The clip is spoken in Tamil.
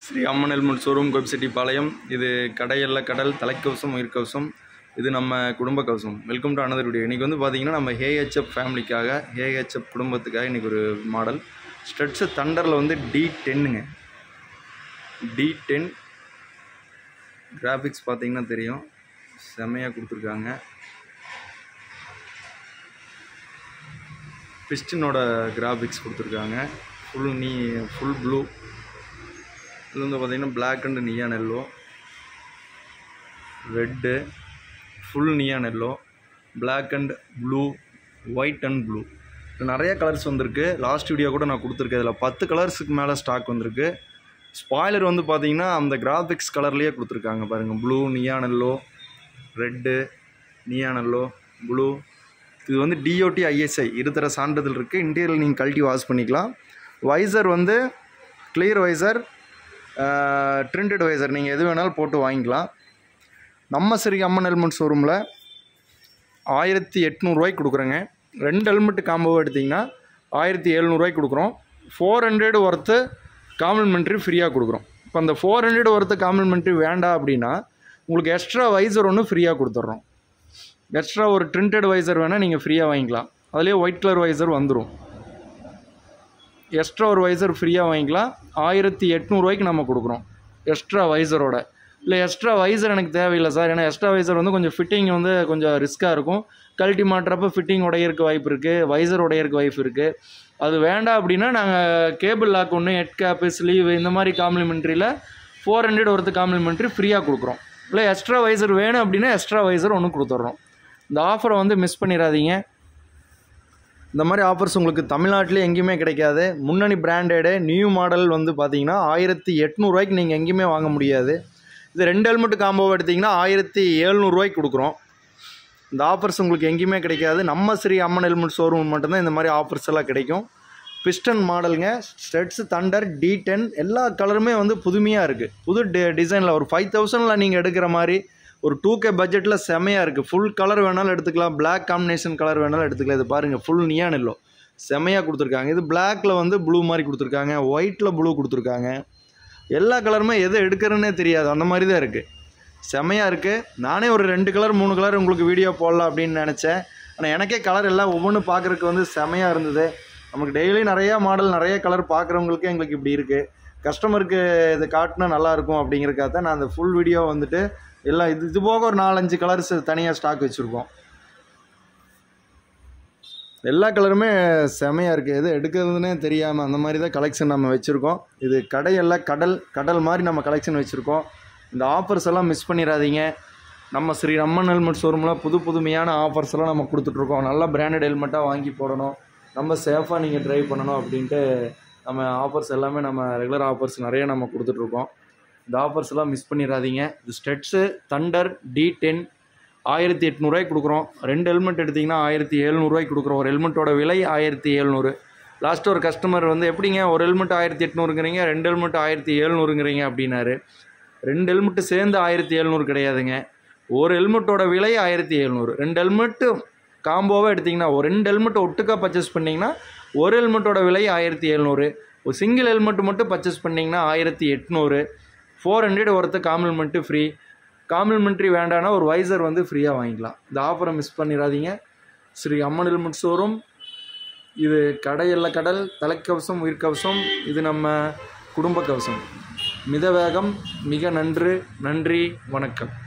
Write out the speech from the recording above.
ஸ்ரீ அம்மன் ஹெல்மெட் ஷோரூம் கோபிசெட்டிப்பாளையம் இது கடையல்ல கடல் தலைக்கவசம் உயிர்க்கவசம் இது நம்ம குடும்ப கவசம் வெல்கம் டு அனதர் வீடியோ இன்றைக்கி வந்து பார்த்தீங்கன்னா நம்ம ஹேஹெச்எப் ஃபேமிலிக்காக ஹேஹெச்எப் குடும்பத்துக்காக இன்றைக்கி ஒரு மாடல் ஸ்ட்ரெட்ஸு தண்டரில் வந்து டி டென்னுங்க டி டென் கிராஃபிக்ஸ் பார்த்தீங்கன்னா தெரியும் செம்மையாக கொடுத்துருக்காங்க பிஸ்டனோட கிராஃபிக்ஸ் கொடுத்துருக்காங்க ஃபுல் நீ ஃபுல் ப்ளூ இது வந்து பார்த்தீங்கன்னா black and neon yellow red full neon yellow black and blue white and blue நிறைய கலர்ஸ் வந்திருக்கு லாஸ்ட் வீடியோ கூட நான் கொடுத்துருக்கேன் இதில் பத்து கலர்ஸுக்கு மேலே ஸ்டாக் வந்திருக்கு ஸ்பாய்லர் வந்து பார்த்தீங்கன்னா அந்த கிராஃபிக்ஸ் கலர்லேயே கொடுத்துருக்காங்க பாருங்கள் blue neon yellow red neon yellow blue இது வந்து டிஓடி ஐஎஸ்ஐ இருதர சான்றிதழ் இருக்குது இன்டீரியல் நீங்கள் கழட்டி வாஷ் பண்ணிக்கலாம் வைசர் வந்து கிளியர் வைசர் ட்ரிண்டட் வைசர் நீங்கள் எது வேணாலும் போட்டு வாங்கிக்கலாம் நம்ம சரி அம்மன் ஹெல்மெட் ஷோரூமில் ஆயிரத்தி எட்நூறுரூவாய்க்கு கொடுக்குறோங்க ரெண்டு ஹெல்மெட் காம்போவை எடுத்திங்கன்னா ஆயிரத்தி எழுநூறுவாய்க்கு கொடுக்குறோம் ஃபோர் ஹண்ட்ரட் ஒர்த்து காம்ப்ளிமெண்ட்ரி ஃப்ரீயாக கொடுக்குறோம் இப்போ அந்த ஃபோர் ஹண்ட்ரட் ஒர்த்து காம்ப்ளிமெண்ட்ரி வேண்டாம் அப்படின்னா உங்களுக்கு எக்ஸ்ட்ரா வைசர் ஒன்று ஃப்ரீயாக கொடுத்துட்றோம் எக்ஸ்ட்ரா ஒரு ட்ரிண்டட் வைசர் வேணால் நீங்கள் ஃப்ரீயாக வாங்கிக்கலாம் அதுலேயே ஒயிட் கலர் வைசர் வந்துடும் எக்ஸ்ட்ரா ஒரு வைசர் ஃப்ரீயாக வாங்கிக்கலாம் ஆயிரத்தி எட்நூறுவாய்க்கு நம்ம கொடுக்குறோம் எக்ஸ்ட்ரா வைசரோட இல்லை எக்ஸ்ட்ரா வைசர் எனக்கு தேவையில்லை சார் ஏன்னா எக்ஸ்ட்ரா வைசர் வந்து கொஞ்சம் ஃபிட்டிங் வந்து கொஞ்சம் ரிஸ்க்காக இருக்கும் கழட்டி மாட்டுறப்ப ஃபிட்டிங் உடையறக்கு வாய்ப்பு இருக்குது வைசர் உடையறக்கு வாய்ப்பு இருக்குது அது வேண்டாம் அப்படின்னா நாங்கள் கேபிள் லாக் ஒன்று ஹெட் கேப்பு ஸ்லீவ் இந்த மாதிரி காம்ப்ளிமெண்ட்ரியில் ஃபோர் ஹண்ட்ரட் ஒருத்து காம்ப்ளிமெண்ட்ரி ஃப்ரீயாக கொடுக்குறோம் இல்லை எக்ஸ்ட்ரா வைசர் வேணும் அப்படின்னா எக்ஸ்ட்ரா வைசர் ஒன்று கொடுத்துட்றோம் இந்த ஆஃபரை வந்து மிஸ் பண்ணிடாதீங்க இந்த மாதிரி ஆஃபர்ஸ் உங்களுக்கு தமிழ்நாட்டிலே எங்கேயுமே கிடைக்காது முன்னணி பிராண்டடு நியூ மாடல் வந்து பார்த்தீங்கன்னா ஆயிரத்தி எட்நூறுவாய்க்கு நீங்கள் எங்கேயுமே வாங்க முடியாது இது ரெண்டு ஹெல்மெட் காம்போவை எடுத்திங்கன்னா ஆயிரத்தி எழுநூறுவாய்க்கு கொடுக்குறோம் இந்த ஆஃபர்ஸ் உங்களுக்கு எங்கேயுமே கிடைக்காது நம்ம ஸ்ரீ அம்மன் ஹெல்மெட் ஷோரூம் மட்டும்தான் இந்த மாதிரி ஆஃபர்ஸ் எல்லாம் கிடைக்கும் பிஸ்டன் மாடலுங்க ஸ்டெட்ஸ் தண்டர் டி டென் எல்லா கலருமே வந்து புதுமையாக இருக்குது புது டி டிசைனில் ஒரு ஃபைவ் தௌசண்டில் நீங்கள் எடுக்கிற மாதிரி ஒரு டூ கே பட்ஜெட்டில் செமையாக இருக்குது ஃபுல் கலர் வேணாலும் எடுத்துக்கலாம் பிளாக் காம்பினேஷன் கலர் வேணாலும் எடுத்துக்கலாம் இது பாருங்கள் ஃபுல் நியான் எல்லோ செமையாக கொடுத்துருக்காங்க இது பிளாக்ல வந்து ப்ளூ மாதிரி கொடுத்துருக்காங்க ஒயிட்டில் ப்ளூ கொடுத்துருக்காங்க எல்லா கலருமே எதை எடுக்கிறதுனே தெரியாது அந்த மாதிரி தான் இருக்குது செமையாக இருக்குது நானே ஒரு ரெண்டு கலர் மூணு கலர் உங்களுக்கு வீடியோ போடலாம் அப்படின்னு நினச்சேன் ஆனால் எனக்கே கலர் எல்லாம் ஒவ்வொன்றும் பார்க்குறதுக்கு வந்து செமையாக இருந்தது நமக்கு டெய்லி நிறையா மாடல் நிறைய கலர் பார்க்குறவங்களுக்கு எங்களுக்கு இப்படி இருக்குது கஸ்டமருக்கு இது காட்டினா நல்லாயிருக்கும் அப்படிங்கிறக்காக தான் நான் அந்த ஃபுல் வீடியோ வந்துட்டு எல்லாம் இது இது போக ஒரு நாலஞ்சு கலர்ஸ் தனியாக ஸ்டாக் வச்சுருக்கோம் எல்லா கலருமே செமையாக இருக்குது எது எடுக்கிறதுனே தெரியாமல் அந்த மாதிரி தான் கலெக்ஷன் நம்ம வச்சுருக்கோம் இது கடையெல்லாம் கடல் கடல் மாதிரி நம்ம கலெக்ஷன் வச்சுருக்கோம் இந்த ஆஃபர்ஸ் எல்லாம் மிஸ் பண்ணிடாதீங்க நம்ம ஸ்ரீ ரம்மன் ஹெல்மெட் ஷோரூமில் புது புதுமையான ஆஃபர்ஸ் எல்லாம் நம்ம கொடுத்துட்ருக்கோம் நல்ல பிராண்டட் ஹெல்மெட்டாக வாங்கி போடணும் நம்ம சேஃபாக நீங்கள் ட்ரைவ் பண்ணணும் அப்படின்ட்டு நம்ம ஆஃபர்ஸ் எல்லாமே நம்ம ரெகுலர் ஆஃபர்ஸ் நிறைய நம்ம கொடுத்துட்ருக்கோம் இந்த ஆஃபர்ஸ் எல்லாம் மிஸ் பண்ணிடாதீங்க இது ஸ்டெட்ஸு தண்டர் டி டென் ஆயிரத்தி எட்நூறுவாய்க்கு கொடுக்குறோம் ரெண்டு ஹெல்மெட் எடுத்திங்கன்னா ஆயிரத்தி எழுநூறுவாய்க்கு கொடுக்குறோம் ஒரு ஹெல்மெட்டோட விலை ஆயிரத்தி எழுநூறு லாஸ்ட்டு ஒரு கஸ்டமர் வந்து எப்படிங்க ஒரு ஹெல்மெட் ஆயிரத்தி எட்நூறுங்கிறீங்க ரெண்டு ஹெல்மெட் ஆயிரத்தி எழுநூறுங்கிறீங்க அப்படின்னாரு ரெண்டு ஹெல்மெட்டு சேர்ந்து ஆயிரத்தி எழுநூறு கிடையாதுங்க ஒரு ஹெல்மெட்டோட விலை ஆயிரத்தி எழுநூறு ரெண்டு ஹெல்மெட்டு காம்போவாக எடுத்திங்கன்னா ஒரு ரெண்டு ஹெல்மெட் ஒட்டுக்கா பர்ச்சேஸ் பண்ணிங்கன்னா ஒரு ஹெல்மெட்டோட விலை ஆயிரத்தி எழுநூறு ஒரு சிங்கிள் ஹெல்மெட் மட்டும் பர்ச்சேஸ் பண்ணிங்கன்னா ஆயிரத்தி எட்நூறு ஃபோர் ஹண்ட்ரட் ஒருத்த காம்ப்ளிமெண்ட்டு ஃப்ரீ காம்ப்ளிமெண்ட்ரி வேண்டானா ஒரு வைசர் வந்து ஃப்ரீயாக வாங்கிக்கலாம் இந்த ஆஃபரை மிஸ் பண்ணிடாதீங்க ஸ்ரீ அம்மன் ஹெல்மெட் ஷோரூம் இது கடையல்ல கடல் தலைக்கவசம் உயிர்க்கவசம் இது நம்ம குடும்ப கவசம் மித வேகம் மிக நன்று நன்றி வணக்கம்